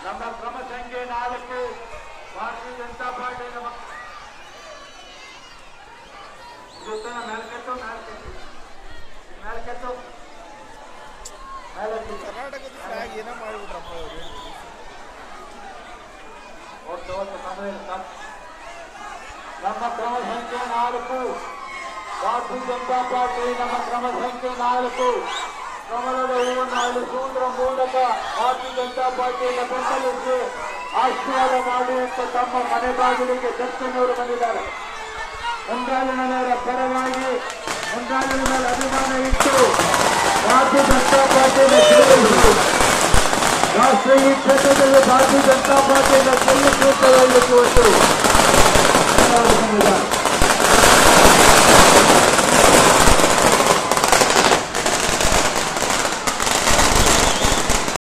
ನಮ್ಮ ಕ್ರಮ ಸಂಖ್ಯೆ ನಾಲ್ಕು ಭಾರತೀಯ ಜನತಾ ಪಾರ್ಟಿ ನಮ್ಮ ಜೊತೆನ ಮೇಲ್ಕೆತ್ತು ಮೇಲ್ಕೆತ್ತು ಮೇಲ್ಕೆತ್ತು ಮೇಲೆತ್ತು ಕರ್ನಾಟಕದ ಫ್ಲಾಗ್ ಏನೋ ಮಾಡಿಬಿಟ್ರಪ್ಪ ಇವರು ಓಕೆ ಓಕೆ ತೊಂದರೆ ಇಲ್ಲ ಸರ್ ನಮ್ಮ ಕ್ರಮ ಸಂಖ್ಯೆ ನಾಲ್ಕು ಭಾರತೀಯ ಜನತಾ ಪಾರ್ಟಿ ನಮ್ಮ ಕ್ರಮ ಸಂಖ್ಯೆ ನಾಲ್ಕು ಕಮಲದ ಹೂವನ್ನು ಅಳಿಸುವುದರ ಮೂಲಕ ಭಾರತೀಯ ಜನತಾ ಪಾರ್ಟಿಯನ್ನು ಬೆಂಬಲಿಸಿ ಆಶೀರ್ವಾದ ಮಾಡಿ ಅಂತ ತಮ್ಮ ಮನೆ ಬಾಗಿಲಿಗೆ ದರ್ಶನವರು ಬಂದಿದ್ದಾರೆ ಮುಂಗಾಲಿನವರ ಪರವಾಗಿ ಮುಂಗಾಲಿನ ಮೇಲೆ ಅಭಿಮಾನ ಇಟ್ಟು ಭಾರತೀಯ ಜನತಾ ಪಾರ್ಟಿಯನ್ನು ಗೆಲ್ಲಿಸಿ ರಾಷ್ಟ್ರೀಯ ಕ್ಷೇತ್ರದಲ್ಲಿ ಭಾರತೀಯ ಜನತಾ ಪಾರ್ಟಿಯಿಂದ ಗೆಲ್ಲಿಸುತ್ತದೆ ಇವತ್ತು ಧನ್ಯವಾದ